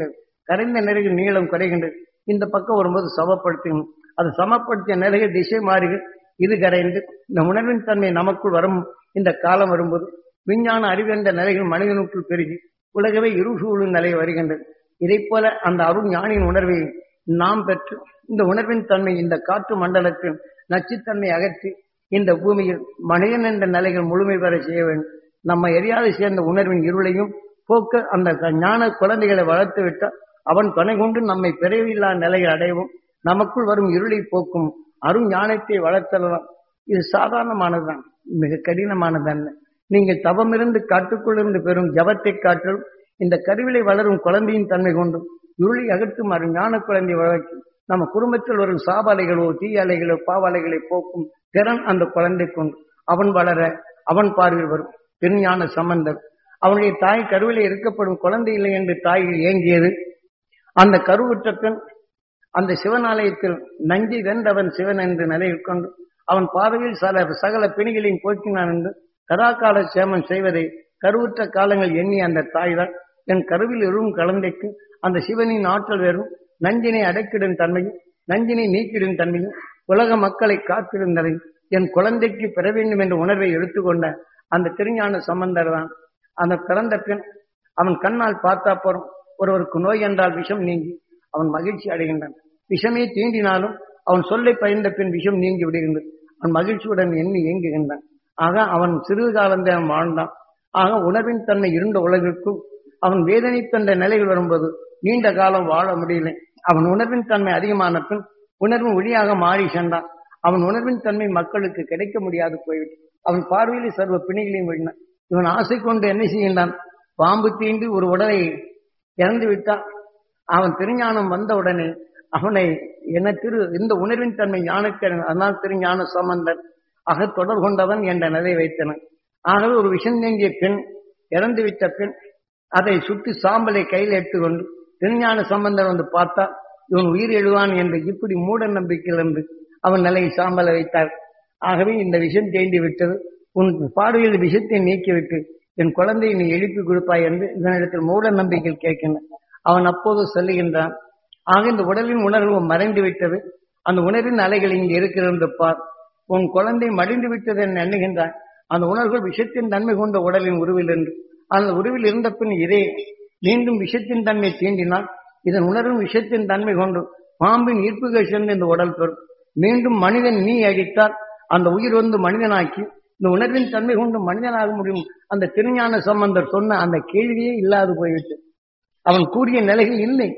கரைந்த நிலையில் நீளம் குறைகின்றது இந்த பக்கம் வரும்போது சமப்படுத்தணும் அது சமப்படுத்திய நிலையில் திசை மாறுகள் இது கரைந்து இந்த உணர்வின் தன்மை நமக்குள் வரும் இந்த காலம் வரும்போது விஞ்ஞான அறிவென்ற நிலைகள் மனிதனுக்குள் பெருகி உலகவே இருசூழும் நிலை வருகின்றது இதை போல அந்த அருள் ஞானியின் உணர்வை நாம் பெற்று இந்த உணர்வின் தன்மை இந்த காற்று மண்டலத்தின் நச்சுத்தன்மை அகற்றி இந்த பூமியில் மனிதன் என்ற நிலைகள் முழுமை பெற செய்ய வேண்டும் நம்ம எரியாது சேர்ந்த உணர்வின் இருளையும் போக்க அந்த ஞான குழந்தைகளை வளர்த்து விட்டால் அவன் துணை கொண்டு நம்மை பிறவில்லா நிலையை அடையவும் நமக்குள் வரும் இருளை போக்கும் அருள் ஞானத்தை வளர்த்தலாம் இது சாதாரணமானதுதான் மிக கடினமானதல்ல நீங்கள் தவமிருந்து காட்டுக்குள்ளிருந்து பெறும் ஜபத்தை காட்டிலும் இந்த கருவிலை வளரும் குழந்தையின் தன்மை கொண்டும் இருளை அகற்றும் அரு ஞான குழந்தை வளர்ச்சி நம்ம குடும்பத்தில் வரும் சாபாலைகளோ தீயாலைகளோ பாவாலைகளை போக்கும் திறன் அந்த குழந்தை கொண்டு அவன் வளர அவன் பார்வையில் வரும் திருஞான சம்பந்தர் அவனுடைய தாய் கருவிலே இருக்கப்படும் குழந்தை இல்லை என்று தாயில் ஏங்கியது அந்த கருவுற்ற பெண் அந்த சிவன் ஆலயத்தில் நஞ்சை வென்றவன் சிவன் என்று நிலையில் கொண்டு அவன் பார்வையில் சல சகல பிணிகளையும் போக்கினான் என்று கதாகால சேமம் செய்வதை கருவுற்ற காலங்கள் எண்ணி அந்த தாய்தான் என் கருவில் எறும் கலந்தைக்கு அந்த சிவனின் ஆற்றல் வெறும் நஞ்சினை அடைக்கிடும் தன்மையும் நஞ்சினை நீக்கிடும் தன்மையும் உலக மக்களை காத்திருந்ததை என் குழந்தைக்கு பெற வேண்டும் என்ற உணர்வை எடுத்துக்கொண்ட அந்த திருஞான சம்பந்தர் தான் அந்த பிறந்த பின் அவன் கண்ணால் பார்த்தா போறோம் ஒருவருக்கு நோய் என்றால் விஷம் நீங்கி அவன் மகிழ்ச்சி அடைகின்றான் விஷமே தீண்டினாலும் அவன் சொல்லை பயந்த பின் விஷம் நீங்கி விடுகின்றது அவன் மகிழ்ச்சியுடன் எண்ணி இயங்குகின்றான் ஆக அவன் சிறிது காலந்தான் வாழ்ந்தான் ஆக உணர்வின் தன்மை இருந்த உலகிற்கும் அவன் வேதனை தந்த நிலைகள் வரும்போது நீண்ட காலம் வாழ முடியலை அவன் உணர்வின் தன்மை அதிகமான பின் உணர்வின் ஒளியாக மாறி சென்றான் அவன் உணர்வின் தன்மை மக்களுக்கு கிடைக்க முடியாது போய்விட்டு அவன் பார்வையில் சர்வ பிணிகளையும் விடினான் இவன் ஆசை கொண்டு என்ன செய்கின்றான் பாம்பு தீண்டு ஒரு உடலை இறந்து விட்டான் அவன் திருஞானம் வந்த உடனே அவனை என்ன திரு இந்த உணர்வின் தன்மை ஞானத்திறன் அதனால் திருஞான சம்பந்தன் ஆக தொடர் கொண்டவன் என்ற நிலை வைத்தனன் ஆகவே ஒரு விஷம் நீங்கிய பெண் இறந்து விட்ட பெண் அதை சுற்றி சாம்பலை கையில் எடுத்துக்கொண்டு திருஞான சம்பந்தன் வந்து பார்த்தா இவன் உயிர் எழுவான் என்று இப்படி மூட நம்பிக்கையில் என்று அவன் நிலையை சாம்பலை வைத்தார் ஆகவே இந்த விஷம் தேண்டி விட்டது உன் பார்வையில் விஷத்தை நீக்கிவிட்டு என் குழந்தையை நீ எழுப்பி கொடுப்பாய் என்று இதனிடத்தில் மூட நம்பிக்கையில் கேட்கின்றன அவன் அப்போது சொல்லுகின்றான் ஆக இந்த உடலின் உணர்வு மறைந்து விட்டது அந்த உணர்வின் அலைகள் இங்கு இருக்கிறது பார் உன் குழந்தை மடிந்து விட்டது என்று எண்ணுகின்றான் அந்த உணர்வுகள் விஷத்தின் தன்மை கொண்ட உடலின் உருவில் என்று அந்த உருவில் இருந்த பின் இதே மீண்டும் விஷத்தின் தன்மை தீண்டினால் இதன் உணர்வும் விஷத்தின் தன்மை கொண்டு பாம்பின் ஈர்ப்புகள் சென்று இந்த உடல் பெறும் மீண்டும் மனிதன் நீ அடித்தால் அந்த உயிர் வந்து மனிதனாக்கி இந்த உணர்வின் தன்மை கொண்டு மனிதனாக முடியும் அந்த திருஞான சம்பந்தர் சொன்ன அந்த கேள்வியே இல்லாது போய்விட்டு அவன் கூறிய நிலைகள் இல்லை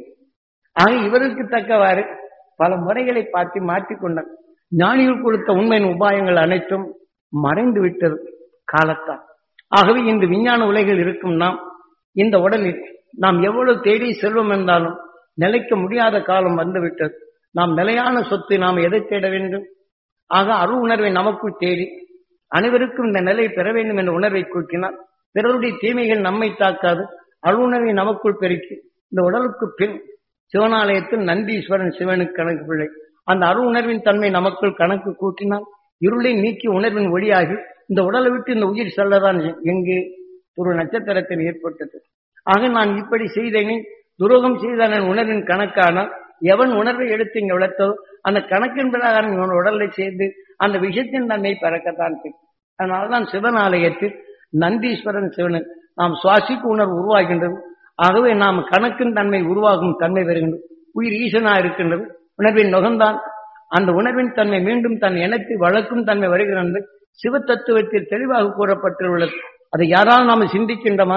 ஆக இவருக்கு தக்கவாறு பல முறைகளை பார்த்து மாற்றிக்கொண்டான் ஞானிகள் கொடுத்த உண்மையின் உபாயங்கள் அனைத்தும் மறைந்து விட்டது காலத்தால் ஆகவே இந்த விஞ்ஞான உலகில் இருக்கும் நாம் இந்த உடலில் நாம் எவ்வளவு தேடி செல்வம் என்றாலும் நிலைக்க முடியாத காலம் வந்துவிட்டது நாம் நிலையான சொத்து நாம் எதை தேட வேண்டும் ஆக அருள் உணர்வை நமக்குள் தேடி அனைவருக்கும் இந்த நிலை பெற வேண்டும் என்ற உணர்வை கூட்டினால் பிறருடைய தீமைகள் நம்மை தாக்காது அருள் உணர்வை நமக்குள் பெருக்கி இந்த உடலுக்கு பின் சிவனாலயத்தில் நந்தீஸ்வரன் சிவனுக்கு கணக்கு பிள்ளை அந்த அருள் உணர்வின் தன்மை நமக்குள் கணக்கு கூட்டினால் இருளை நீக்கி உணர்வின் ஒளியாகி இந்த உடலை விட்டு இந்த உயிர் செல்லதான் எங்கே ஒரு நட்சத்திரத்தில் ஏற்பட்டது ஆக நான் இப்படி செய்தேனே துரோகம் செய்த உணர்வின் கணக்கானால் எவன் உணர்வை எடுத்து இங்க வளர்த்ததோ அந்த கணக்கின் பிரகாரம் இவன் உடலை சேர்ந்து அந்த விஷயத்தின் தன்மை பறக்கத்தான் செய்யும் அதனால்தான் சிவன் ஆலயத்தில் நந்தீஸ்வரன் சிவனன் நாம் சுவாசிக்கு உணர்வு உருவாகின்றது ஆகவே நாம் கணக்கின் தன்மை உருவாகும் தன்மை பெறுகின்றது உயிர் ஈசனா இருக்கின்றது உணர்வின் நுகர்ந்தான் அந்த உணர்வின் தன்மை மீண்டும் தன் இனத்தை வளர்க்கும் தன்மை வருகிறது சிவ தத்துவத்தில் தெளிவாக கூறப்பட்டுள்ளது அதை யாரால் நாம் சிந்திக்கின்றோமா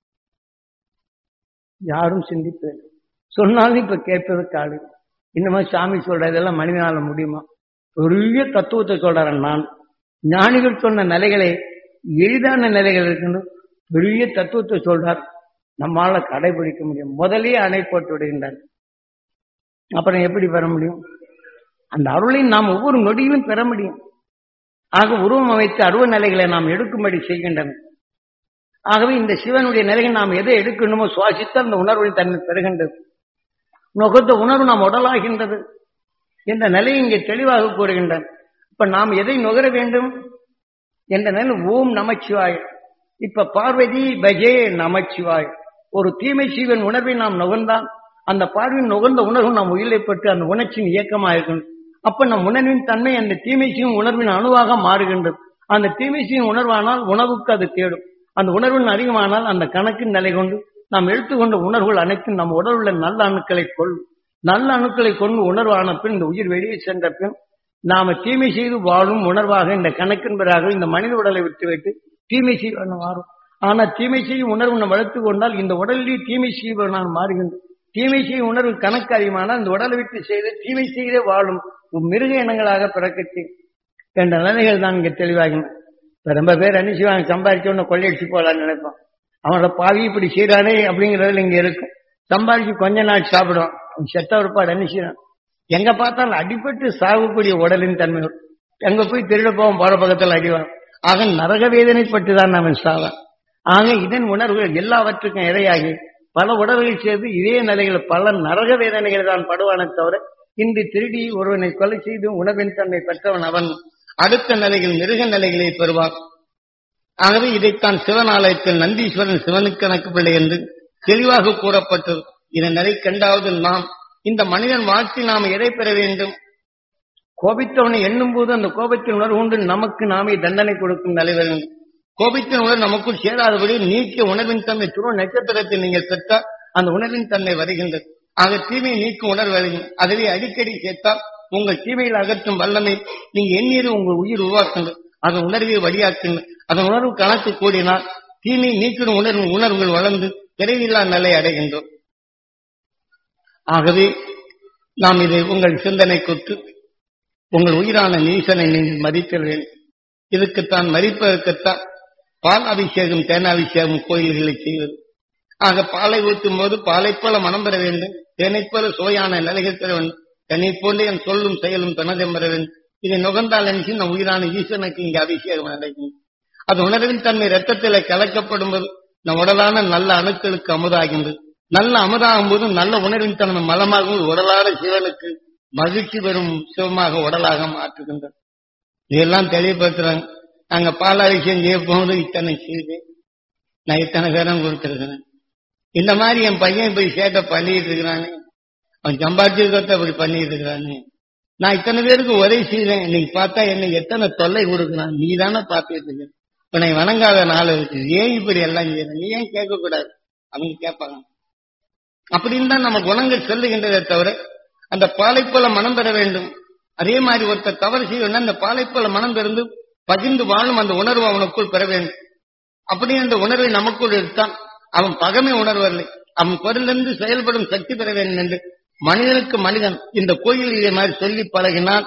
யாரும் சிந்திப்பதில்லை சொன்னாலும் இப்ப கேட்பதற்கு ஆளு இன்னமா சாமி சொல்றதெல்லாம் மனிதனால முடியுமா பெரிய தத்துவத்தை சொல்றேன் நான் ஞானிகள் சொன்ன நிலைகளை எளிதான நிலைகள் இருக்கின்ற பெரிய தத்துவத்தை சொல்றார் நம்மால கடைபிடிக்க முடியும் முதலே அணை போட்டு விடுகின்றார் அப்புறம் எப்படி பெற முடியும் அந்த அருளை நாம் ஒவ்வொரு நொடியிலும் பெற முடியும் ஆக உருவம் அமைத்து அருவ நிலைகளை நாம் எடுக்கும்படி செய்கின்றன ஆகவே இந்த சிவனுடைய நிலையை நாம் எதை எடுக்கணுமோ சுவாசித்தால் அந்த உணர்வின் தன்மை பெறுகின்றது நுகர்ந்த உணர்வு நாம் உடலாகின்றது என்ற நிலை இங்கே தெளிவாக கூறுகின்றன இப்ப நாம் எதை நுகர வேண்டும் என்ற நிலை ஓம் நமச்சிவாய் இப்ப பார்வதி பஜே நமச்சிவாய் ஒரு தீமை சீவன் உணர்வை நாம் நுகர்ந்தால் அந்த பார்வையின் நுகர்ந்த உணர்வு நம் உயிரை பட்டு அந்த உணர்ச்சியின் இயக்கமாக இருக்கணும் அப்ப நம் உணர்வின் தன்மை அந்த தீமைச்சியும் உணர்வின் அணுவாக மாறுகின்றது அந்த தீமைச்சியின் உணர்வானால் உணவுக்கு அது தேடும் அந்த உணர்வின் அதிகமானால் அந்த கணக்கின் நிலை கொண்டு நாம் எடுத்துக்கொண்ட உணர்வுகள் அனைத்தும் நம் உடல் உள்ள நல்ல அணுக்களை கொள்ளும் நல்ல அணுக்களை கொண்டு உணர்வான பின் இந்த உயிர் வெளியே சென்ற பின் நாம தீமை செய்து வாழும் உணர்வாக இந்த கணக்கின்பதாக இந்த மனித உடலை விட்டுவிட்டு தீமை செய்வன மாறும் ஆனா தீமை செய்யும் உணர்வு நம்ம வளர்த்து கொண்டால் இந்த உடலிலே தீமை செய்வனால் மாறுகின்றது தீமை செய்யும் உணர்வு கணக்கு அதிகமானால் இந்த உடலை விட்டு செய்து தீமை செய்தே வாழும் மிருக இனங்களாக பிறக்கச்சு என்ற நிலைகள் தான் இங்க தெளிவாகின இப்ப ரொம்ப பேர் என்ன செய்வாங்க சம்பாதிச்ச உடனே கொள்ளையடிச்சு போலான்னு நினைப்பான் அவனோட பாவி இப்படி செய்யறானே அப்படிங்கறதுல இங்க இருக்கும் சம்பாதிச்சு கொஞ்ச நாள் சாப்பிடுவான் அவன் செத்த ஒருபாடு என்ன செய்யறான் எங்க பார்த்தாலும் அடிபட்டு சாகக்கூடிய உடலின் தன்மை எங்க போய் திருட போவோம் போற பக்கத்தில் அடிவான் ஆக நரக வேதனைப்பட்டு தான் அவன் சாவான் ஆக இதன் உணர்வுகள் எல்லாவற்றுக்கும் இரையாகி பல உடல்கள் சேர்ந்து இதே நிலையில் பல நரக வேதனைகள் தான் படுவானே தவிர இன்று திருடி ஒருவனை கொலை செய்து உணவின் தன்மை பெற்றவன் அவன் அடுத்த நிலையில் மிருக நிலைகளை பெறுவான் ஆகவே இதைத்தான் சிவனாலயத்தில் நந்தீஸ்வரன் சிவனுக்கு கணக்கு பிள்ளை என்று தெளிவாக கூறப்பட்டது இதன் நிலை கண்டாவது நாம் இந்த மனிதன் வாழ்க்கை நாம் எதை பெற வேண்டும் கோபித்தவனை எண்ணும் போது அந்த கோபத்தின் உணர்வு கொண்டு நமக்கு நாமே தண்டனை கொடுக்கும் நிலை வரும் கோபித்தின் உணர்வு நமக்குள் சேராதபடி நீக்கிய உணர்வின் தன்மை துருவ நட்சத்திரத்தில் நீங்கள் பெற்றால் அந்த உணர்வின் தன்மை வருகின்றது ஆக தீமையை நீக்கும் உணர்வு வருகிறது அதுவே அடிக்கடி சேர்த்தால் உங்கள் தீமையில் அகற்றும் வல்லமை நீங்க எண்ணீர் உங்கள் உயிர் உருவாக்குங்கள் அதன் உணர்வை வழியாக்குங்கள் அதன் உணர்வு கணக்கு கூடினால் தீமை நீக்கிடும் உணர்வு உணர்வுகள் வளர்ந்து பிறவில்லா நிலை அடைகின்றோம் ஆகவே நாம் இதை உங்கள் சிந்தனை கொத்து உங்கள் உயிரான நீசனை நீங்கள் மதித்தல் வேண்டும் இதுக்குத்தான் மதிப்பதற்குத்தான் பால் அபிஷேகம் தேனாபிஷேகம் கோயில்களை செய்வது ஆக பாலை ஊற்றும் போது பாலை போல மனம் பெற வேண்டும் தேனை போல சுவையான நிலைகள் பெற வேண்டும் தன்னை போல என் சொல்லும் செயலும் தனதம் பெற வேண்டும் இதை நுகர்ந்தால் நினைச்சு நம் உயிரான ஈசனுக்கு இங்கே அபிஷேகம் நடக்கும் அது உணர்வின் தன்மை ரத்தத்தில் கலக்கப்படும் போது நம் உடலான நல்ல அணுக்களுக்கு அமுதாகின்றது நல்ல அமுதாகும் போது நல்ல உணர்வின் தன்மை மலமாகும் உடலான சிவனுக்கு மகிழ்ச்சி பெறும் சிவமாக உடலாக மாற்றுகின்றது இதெல்லாம் தெளிவுபடுத்துறாங்க நாங்க பாலாபிஷேகம் செய்ய போகும்போது இத்தனை செய்து நான் இத்தனை பேரும் கொடுத்துருக்கிறேன் இந்த மாதிரி என் பையன் போய் சேட்டை பண்ணிட்டு இருக்கிறானே அவன் சம்பாதிச்சிருக்கத்த அப்படி பண்ணிட்டு இருக்கிறானே நான் இத்தனை பேருக்கு உதவி செய்வேன் இன்னைக்கு பார்த்தா என்ன எத்தனை தொல்லை கொடுக்குறான் நீ தானே பார்த்துட்டு இருக்க உன்னை வணங்காத நாள் இருக்கு ஏன் இப்படி எல்லாம் செய்யற நீ ஏன் கேட்க கூடாது அவங்க கேட்பாங்க அப்படின்னு தான் நம்ம குணங்கள் சொல்லுகின்றதே தவிர அந்த பாலை போல மனம் பெற வேண்டும் அதே மாதிரி ஒருத்தர் தவறு செய்யணும் அந்த பாலை போல மனம் பெருந்து பகிர்ந்து வாழும் அந்த உணர்வு அவனுக்குள் பெற வேண்டும் அப்படி அந்த உணர்வை நமக்குள் எடுத்தான் அவன் பகமை உணர்வதில்லை அவன் பொருளிலிருந்து செயல்படும் சக்தி பெற வேண்டும் என்று மனிதனுக்கு மனிதன் இந்த கோயில் இதே மாதிரி சொல்லி பழகினால்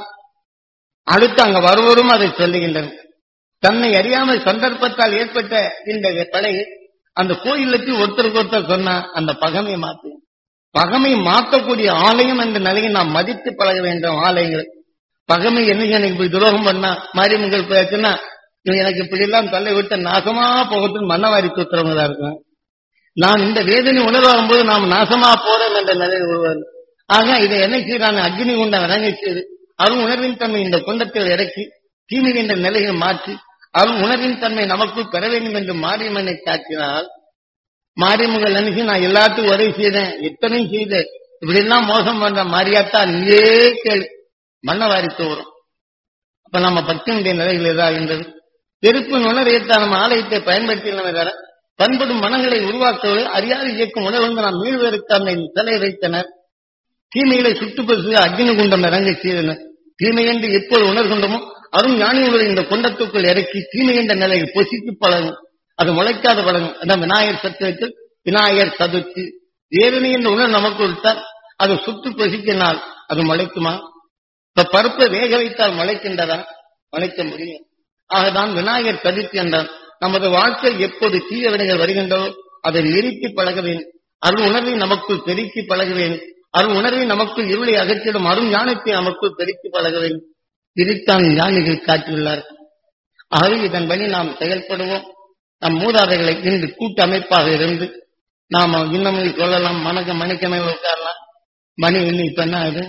அடுத்து அங்க வருவரும் அதை சொல்லுகின்றனர் தன்னை அறியாமல் சந்தர்ப்பத்தால் ஏற்பட்ட இந்த பழகி அந்த கோயிலுக்கு ஒருத்தருக்கு ஒருத்தர் சொன்னா அந்த பகமையை மாத்து பகமை மாற்றக்கூடிய ஆலயம் என்ற நிலையை நாம் மதித்து பழக வேண்டும் ஆலயங்கள் பகமை என்ன எனக்கு இப்படி துரோகம் பண்ணா மாரியம்மங்கள் போயாச்சுன்னா இவன் எனக்கு இப்படி எல்லாம் தள்ளை விட்டு நாசமா போகட்டும் மன்னவாரி தூத்துறவங்களா இருக்கும் நாம் இந்த வேதனை உணர்வாகும் போது நாம் நாசமா போறோம் என்ற நிலையில் உருவாரு ஆக இதை என்ன செய்யறாங்க அக்னி குண்ட இறங்கி செய்து அருள் உணர்வின் தன்மை இந்த குண்டத்தில் இறக்கி தீமை என்ற நிலையை மாற்றி அருள் உணர்வின் தன்மை நமக்குள் பெற வேண்டும் என்று மாரியம்மனை காட்டினால் மாரியம்மகள் நினைச்சு நான் எல்லாத்துக்கும் உதவி செய்தேன் எத்தனையும் செய்தேன் இப்படி எல்லாம் மோசம் பண்ற மாரியாத்தா நீயே கேளு மண்ண வாரித்து வரும் அப்ப நம்ம பக்தியினுடைய நிலைகள் ஏதாகின்றது வெறுப்பு உணர்வைத்தான் நம்ம ஆலயத்தை பயன்படுத்தினோமே தர பண்படும் மனங்களை உருவாக்குவது அறியாது இயக்கும் உணர்வு நாம் மீள்வதற்கு அந்த சிலை வைத்தனர் தீமைகளை சுட்டுப்பசு அக்னி குண்டம் இறங்க செய்தனர் தீமை என்று எப்போது உணர்கின்றமோ அரும் ஞானிகளை இந்த குண்டத்துக்குள் இறக்கி தீமை என்ற நிலையில் பொசித்து பழகும் அது முளைக்காத பழகும் அதான் விநாயகர் சத்துவத்தில் விநாயகர் சதுர்த்தி வேதனை என்ற உணர்வு நமக்கு கொடுத்தால் அது சுட்டு பொசிக்கினால் அது முளைக்குமா இப்ப பருப்பை வேக வைத்தால் முளைக்கின்றதா முளைக்க முடியும் ஆகதான் விநாயகர் சதுர்த்தி என்றான் நமது வாழ்க்கை எப்போது தீய வினைகள் வருகின்றதோ அதை நிறுத்தி பழக வேண்டும் அருள் உணர்வை நமக்குள் பெருக்கி பழக வேண்டும் அருள் உணர்வை நமக்குள் இருளை அகற்றிடும் அருள் ஞானத்தை நமக்குள் பெருக்கி பழக வேண்டும் இதைத்தான் ஞானிகள் காட்டியுள்ளார் ஆகவே இதன் வழி நாம் செயல்படுவோம் நம் மூதாதைகளை இன்று கூட்டமைப்பாக இருந்து நாம இன்னமும் சொல்லலாம் மணக்க மணிக்கமே உட்காரலாம் மணி இன்னும் இப்ப என்ன ஆகுது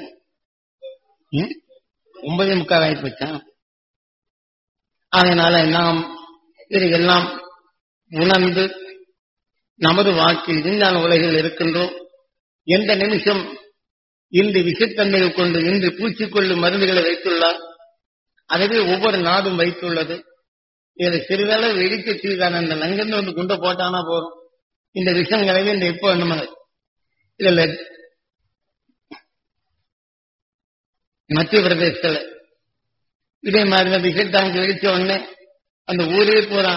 ம்? ஒன்பதே முக்கால் ஆகி போச்சான் அதனால நாம் இதையெல்லாம் உணர்ந்து நமது வாழ்க்கையில் விஞ்ஞான உலகில் இருக்கின்றோம் எந்த நிமிஷம் இன்று விஷத்தன்மையை கொண்டு இன்று பூச்சிக்கொள்ளும் மருந்துகளை வைத்துள்ளார் அதுவே ஒவ்வொரு நாடும் வைத்துள்ளது இதை சிறிதளவு வெடிக்க செய்தான் அந்த நங்கிருந்து வந்து குண்டை போட்டானா போதும் இந்த விஷங்களை இந்த இப்போ நம்ம இதுல மத்திய பிரதேசத்துல இதே மாதிரி இந்த விஷத்தாங்க வெடிச்ச உடனே அந்த ஊரே பூரா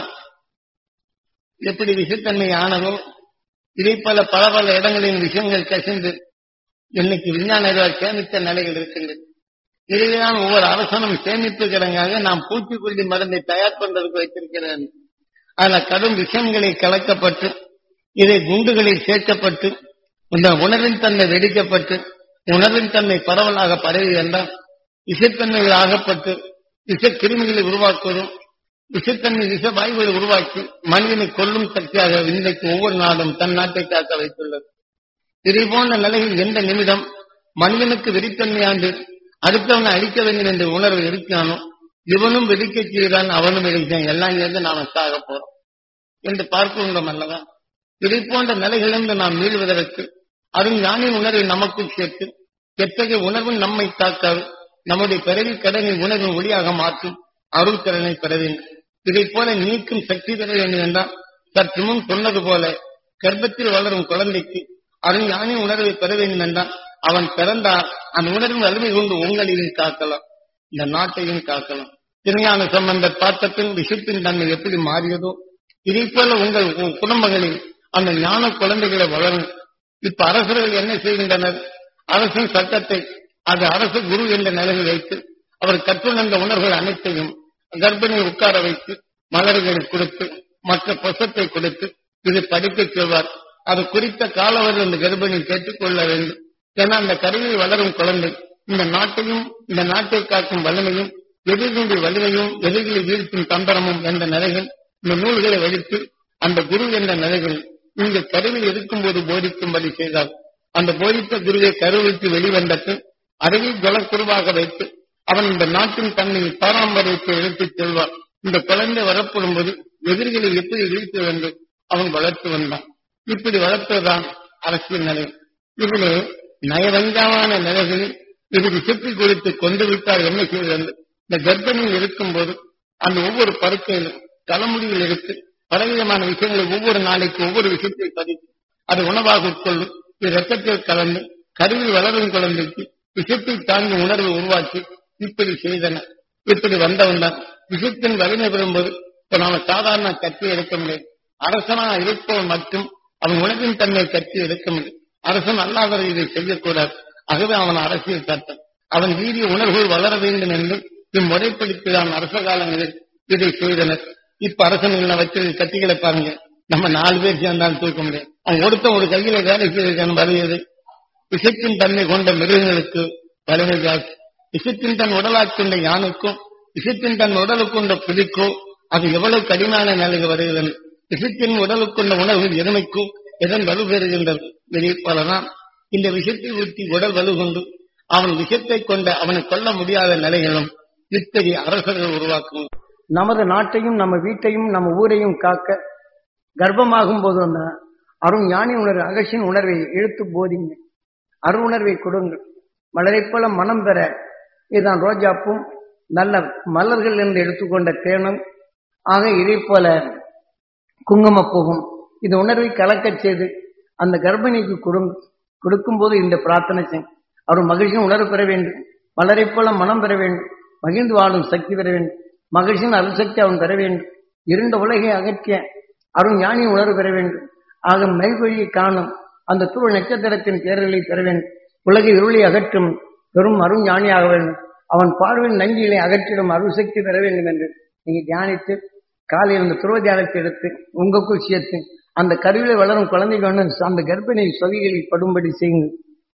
எப்படி விஷத்தன்மை ஆனதோ இதே போல பல பல இடங்களின் விஷயங்கள் கசிந்து இன்னைக்கு விஞ்ஞான அறிவால் சேமித்த நிலைகள் இருக்கின்றது இதுதான் ஒவ்வொரு அரசனும் சேமிப்பு கிடங்காக நாம் பூச்சிக்கொல்லி மருந்தை தயார் பண்றதுக்கு வைத்திருக்கிறேன் அதுல கடும் விஷயங்களை கலக்கப்பட்டு இதை குண்டுகளில் சேர்க்கப்பட்டு இந்த உணர்வின் தன்மை வெடிக்கப்பட்டு உணர்வின் தன்மை பரவலாக பரவி என்றால் விஷத்தன்மைகள் ஆகப்பட்டு விஷக்கிருமிகளை உருவாக்குவதும் விஷத்தன்மை விஷ வாயுகளை உருவாக்கி மனிதனை கொல்லும் சக்தியாக இன்றைக்கு ஒவ்வொரு நாடும் தன் நாட்டை காக்க வைத்துள்ளது இதை போன்ற நிலையில் எந்த நிமிடம் மனிதனுக்கு வெறித்தன்மையாண்டு அடுத்தவனை அழிக்க வேண்டும் என்ற உணர்வு இருக்கானோ இவனும் வெடிக்க செய்தான் அவனும் வெடித்தான் எல்லாம் சேர்ந்து நாம சாக போறோம் என்று பார்க்கின்றோம் அல்லவா இதை போன்ற நிலைகளிலிருந்து நாம் மீள்வதற்கு அரும் ஞானின் உணர்வை நமக்குள் சேர்த்து எத்தகைய உணர்வு நம்மை தாக்காது நம்முடைய பிறவி கடனை உணர்வின் ஒளியாக மாற்றும் அருள் திறனை பெற வேண்டும் இதை போல நீக்கும் சக்தி பெற வேண்டும் என்றால் சற்று முன் சொன்னது போல கர்ப்பத்தில் வளரும் குழந்தைக்கு அருள் ஞானின் உணர்வை பெற வேண்டும் என்றால் அவன் பிறந்தால் அந்த உணர்வின் வலிமை கொண்டு உங்களையும் காக்கலாம் இந்த நாட்டையும் காக்கலாம் திருஞான சம்பந்தர் பார்த்தப்பின் விஷத்தின் தன்மை எப்படி மாறியதோ இதை போல உங்கள் குடும்பங்களில் அந்த ஞான குழந்தைகளை வளரும் இப்ப அரசர்கள் என்ன செய்கின்றனர் அரசின் சட்டத்தை அது அரசு குரு என்ற நிலையில் வைத்து அவர் கற்றுணர்ந்த உணர்வுகள் அனைத்தையும் கர்ப்பிணியை உட்கார வைத்து மலர்களை கொடுத்து மற்ற பொசத்தை கொடுத்து இது படிக்க சொல்வார் அது குறித்த காலவரை அந்த கர்ப்பிணி கேட்டுக்கொள்ள வேண்டும் ஏன்னா அந்த கருவில் வளரும் குழந்தை இந்த நாட்டையும் இந்த நாட்டை காக்கும் வலிமையும் எதிர்களுடைய வலிமையும் எதிர்களை வீழ்த்தும் தந்திரமும் என்ற நிலைகள் இந்த நூல்களை வடித்து அந்த குரு என்ற நிலைகள் இந்த கருவில் இருக்கும்போது போதிக்கும்படி செய்தார் அந்த போதித்த குருவை கருவிற்கு வெளிவந்தட்டு அறிவில் ஜலக்குருவாக வைத்து அவன் இந்த நாட்டின் தன்னை பாரம்பரியத்தை எடுத்துச் செல்வார் இந்த குழந்தை வரப்படும் போது எதிரிகளை எப்படி வீழ்த்த வேண்டும் அவன் வளர்த்து வந்தான் இப்படி வளர்த்ததுதான் அரசியல் நிலை இதிலே நயவஞ்சமான நிலைகளில் இது விஷத்தை குறித்து கொண்டு விட்டால் என்ன செய்வது இந்த கர்ப்பிணியில் இருக்கும்போது அந்த ஒவ்வொரு பருக்கையிலும் தலைமுடியில் எடுத்து பலவிதமான விஷயங்களை ஒவ்வொரு நாளைக்கு ஒவ்வொரு விஷயத்தை பதித்து அது உணவாக உட்கொள்ளும் இது ரத்தத்தில் கலந்து கருவில் வளரும் குழந்தைக்கு விஷத்தை தாங்கும் உணர்வை உருவாக்கி இப்படி செய்தனர் இப்படி வந்தவன் தான் விஷத்தின் வலிமை பெறும்போது இப்ப நாம சாதாரண கத்தி எடுக்க முடியாது அரசனா இருப்பவன் மட்டும் அவன் உணவின் தன்மை கத்தி எடுக்க முடியும் அரசன் அல்லாதவர் இதை செய்யக்கூடாது ஆகவே அவன் அரசியல் சட்டம் அவன் வீரிய உணர்வுகள் வளர வேண்டும் என்று இம்முறைப்படுத்திதான் அரச காலங்களில் இதை செய்தனர் இப்ப அரசன் வச்சு கத்திகளை பாருங்க நம்ம நாலு பேர் சேர்ந்தாலும் தூக்க முடியாது அவன் ஒருத்த ஒரு கையில வேலை செய்திருக்கான வருகிறது விஷத்தின் தன்மை கொண்ட மிருகங்களுக்கு வலிமை ஜாஸ்தி விஷத்தின் தன் உடலாக் கொண்ட யானைக்கும் விஷத்தின் தன் உடலுக்கு கொண்ட புலிக்கோ அது எவ்வளவு கடினமான நிலைக்கு வருகிறது விஷத்தின் உடலுக்கு கொண்ட உணவு எருமைக்கும் எதன் வலு பெறுகின்றது இதே போலதான் இந்த விஷத்தை ஊற்றி உடல் வலு கொண்டு அவன் விஷத்தை கொண்ட அவனை கொல்ல முடியாத நிலைகளும் இத்தகைய அரசர்கள் உருவாக்கும் நமது நாட்டையும் நம்ம வீட்டையும் நம்ம ஊரையும் காக்க கர்ப்பமாகும் போது அந்த அருண் ஞானி உணர்வு அகசின் உணர்வை இழுத்து போதிங்க அரு உணர்வை கொடுங்கள் மலரைப் போல மனம் பெற இதுதான் ரோஜாப்பும் நல்ல மலர்கள் என்று எடுத்துக்கொண்ட தேனும் ஆக இதே போல குங்குமப்பூவும் இந்த உணர்வை கலக்கச் செய்து அந்த கர்ப்பிணிக்கு கொடுங்க கொடுக்கும்போது இந்த பிரார்த்தனை செய்யும் அவர் மகிழ்ச்சியும் உணர்வு பெற வேண்டும் மலரைப் போல மனம் பெற வேண்டும் மகிழ்ந்து வாழும் சக்தி பெற வேண்டும் மகிழ்ச்சியின் அருசக்தி அவன் பெற வேண்டும் இருண்ட உலகை அகற்றிய அருண் ஞானி உணர்வு பெற வேண்டும் ஆக மெய்வழியை காணும் அந்த துருவ நட்சத்திரத்தின் பேரலை பெற வேண்டும் உலகை இருளை அகற்றும் பெரும் அருண் ஞானியாக வேண்டும் அவன் பார்வையின் நஞ்சிலை அகற்றிடும் அருசக்தி பெற வேண்டும் என்று நீங்க தியானித்து காலையில் அந்த துருவ தியானத்தை எடுத்து உங்களுக்குள் சேர்த்து அந்த கருவிலை வளரும் குழந்தைகள் வந்து அந்த கர்ப்பிணி சொவிகளில் படும்படி செய்யுங்கள்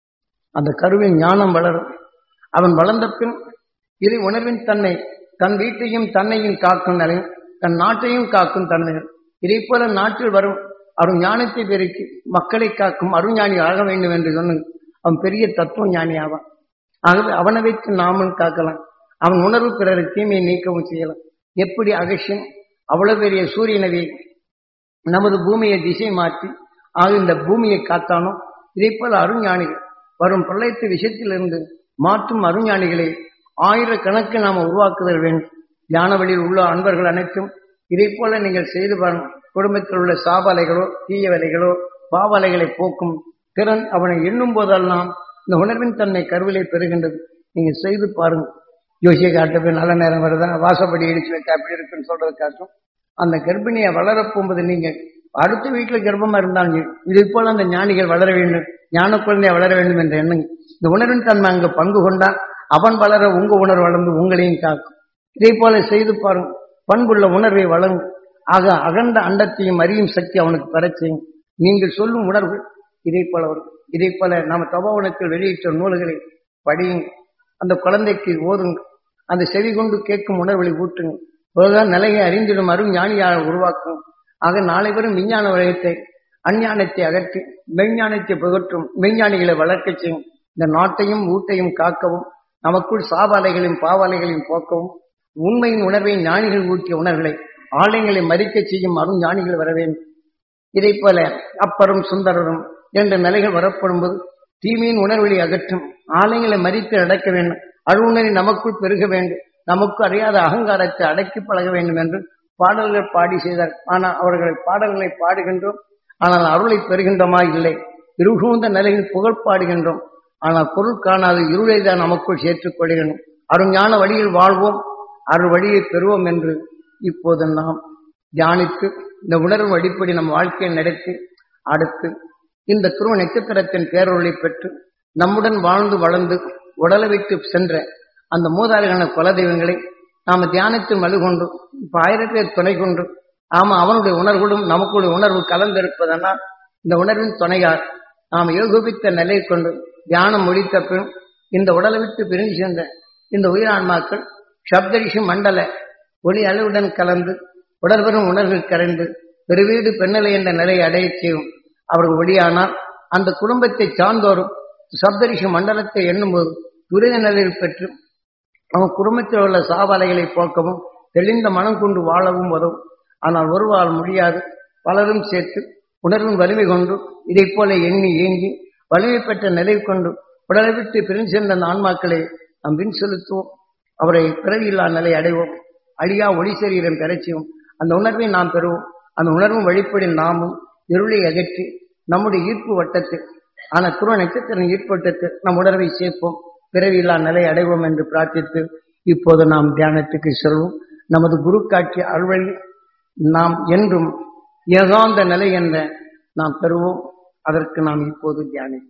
அந்த கருவின் ஞானம் வளரும் அவன் வளர்ந்த பின் இதை உணர்வின் தன்னை தன் வீட்டையும் தன்னையும் காக்கும் நிலை தன் நாட்டையும் காக்கும் தன்மை இதே போல நாட்டில் வரும் அருண் ஞானத்தை பெருக்கி மக்களை காக்கும் அருஞானி ஆக வேண்டும் என்று சொன்ன அவன் பெரிய தத்துவ ஞானி ஆவான் ஆகவே அவனை வைத்து நாமும் காக்கலாம் அவன் உணர்வு பிறரை தீமையை நீக்கவும் செய்யலாம் எப்படி அகசியம் அவ்வளவு பெரிய சூரியனவை நமது பூமியை திசை மாற்றி ஆக இந்த பூமியை காத்தானோ இதை போல அருஞானிகள் வரும் பிரளயத்து விஷயத்திலிருந்து மாற்றும் அருஞானிகளை ஆயிரக்கணக்கில் நாம் உருவாக்குதல் வேண்டும் தியான வழியில் உள்ள அன்பர்கள் அனைத்தும் இதை போல நீங்கள் செய்து பாருங்க குடும்பத்தில் உள்ள சாபலைகளோ தீய வேலைகளோ பாவலைகளை போக்கும் திறன் அவனை எண்ணும் போதெல்லாம் இந்த உணர்வின் தன்மை கருவிலை பெறுகின்றது நீங்க செய்து பாருங்க ஜோசியை காட்ட நல்ல நேரம் வருதா வாசப்படி இடிச்சு வைக்க அப்படி இருக்குன்னு சொல்றது காட்டும் அந்த கர்ப்பிணியை வளரப் போகும்போது நீங்க அடுத்த வீட்டுல கர்ப்பமா இருந்தாங்க இதை போல அந்த ஞானிகள் வளர வேண்டும் ஞான குழந்தைய வளர வேண்டும் என்ற எண்ணம் இந்த உணர்வின் தன்மை அங்கு பங்கு கொண்டால் அவன் வளர உங்க உணர்வு வளர்ந்து உங்களையும் காக்கும் இதை போல செய்து பாருங்க பண்புள்ள உணர்வை வளரும் ஆக அகண்ட அண்டத்தையும் அறியும் சக்தி அவனுக்கு பெறச் செய்யும் நீங்கள் சொல்லும் உணர்வு இதை போல வரும் இதை போல நாம் தபோவனத்தில் வெளியிட்ட நூல்களை படியுங்க அந்த குழந்தைக்கு ஓதுங்க அந்த செவி கொண்டு கேட்கும் உணர்வுகளை ஊட்டுங்க பிறகுதான் நிலையை அறிந்திடும் அரும் ஞானியாக உருவாக்கும் ஆக நாளை வரும் விஞ்ஞான வளையத்தை அஞ்ஞானத்தை அகற்றி மெய்ஞானத்தை புகற்றும் மெய்ஞானிகளை வளர்க்கச் செய்யும் இந்த நாட்டையும் ஊட்டையும் காக்கவும் நமக்குள் சாபாலைகளையும் பாவாலைகளையும் போக்கவும் உண்மையின் உணர்வை ஞானிகள் ஊட்டிய உணர்வுகளை ஆலயங்களை மறிக்கச் செய்யும் அரும் ஞானிகள் வர வேண்டும் இதை போல அப்பரும் சுந்தரரும் என்ற நிலைகள் வரப்படும்போது தீமையின் உணர்வுகளை அகற்றும் ஆலயங்களை மறித்து அடக்க வேண்டும் அருணரை நமக்குள் பெருக வேண்டும் நமக்கு அறியாத அகங்காரத்தை அடக்கி பழக வேண்டும் என்று பாடல்கள் பாடி செய்தார் ஆனால் அவர்கள் பாடல்களை பாடுகின்றோம் ஆனால் அருளை பெறுகின்றோமா இல்லை இருகூந்த நிலையில் புகழ் பாடுகின்றோம் ஆனால் பொருள் காணாத இருளை தான் நமக்குள் சேர்த்துக் கொள்கிறோம் அருஞான வழியில் வாழ்வோம் அருள் வழியை பெறுவோம் என்று இப்போது நாம் தியானித்து இந்த உணர்வு அடிப்படை நம் வாழ்க்கையை நடத்தி அடுத்து இந்த துருவ நட்சத்திரத்தின் பேரொருளை பெற்று நம்முடன் வாழ்ந்து வளர்ந்து உடலை விட்டு சென்ற அந்த மூதாதைகளான குலதெய்வங்களை நாம தியானத்தில் மலுகொண்டு இப்ப ஆயிரம் பேர் துணை கொண்டு ஆமா அவனுடைய உணர்வுகளும் நமக்குடைய உணர்வு கலந்திருப்பதனால் இந்த உணர்வின் துணையால் நாம் ஏகோபித்த நிலை கொண்டு தியானம் முடித்த பின் இந்த உடலை விட்டு பிரிந்து சென்ற இந்த உயிரான்மாக்கள் சப்தரிஷி மண்டல ஒளி அளவுடன் கலந்து உடற்பெறும் உணர்வில் கரைந்து பெருவீடு பெண்ணலை என்ற நிலையை அடையச் செய்யும் அவர்கள் ஒளியானால் அந்த குடும்பத்தை சார்ந்தோரும் சப்தரிஷி மண்டலத்தை எண்ணும்போது துரித நிலையில் பெற்று அவன் குடும்பத்தில் உள்ள சாவலைகளை போக்கவும் தெளிந்த மனம் கொண்டு வாழவும் உதவும் ஆனால் ஒருவாள் முடியாது பலரும் சேர்த்து உணர்வின் வலிமை கொண்டு இதை போல எண்ணி ஏங்கி வலிமை பெற்ற நிலை கொண்டு உடலை விட்டு பிரிந்து சென்ற அந்த ஆன்மாக்களை நாம் பின் செலுத்துவோம் அவரை பிறவியில்லா நிலை அடைவோம் அழியா ஒளி சரீரம் பெறச்சியும் அந்த உணர்வை நாம் பெறுவோம் அந்த உணர்வும் வழிப்படி நாமும் இருளை அகற்றி நம்முடைய ஈர்ப்பு வட்டத்தில் ஆனால் துருவ நட்சத்திரம் ஈர்ப்பட்டத்தில் நம் உணர்வை சேர்ப்போம் பிறவியில்லா நிலை அடைவோம் என்று பிரார்த்தித்து இப்போது நாம் தியானத்துக்கு செல்வோம் நமது குரு காட்சி அல்வழி நாம் என்றும் ஏகாந்த நிலை என்ற நாம் பெறுவோம் அதற்கு நாம் இப்போது தியானிப்போம்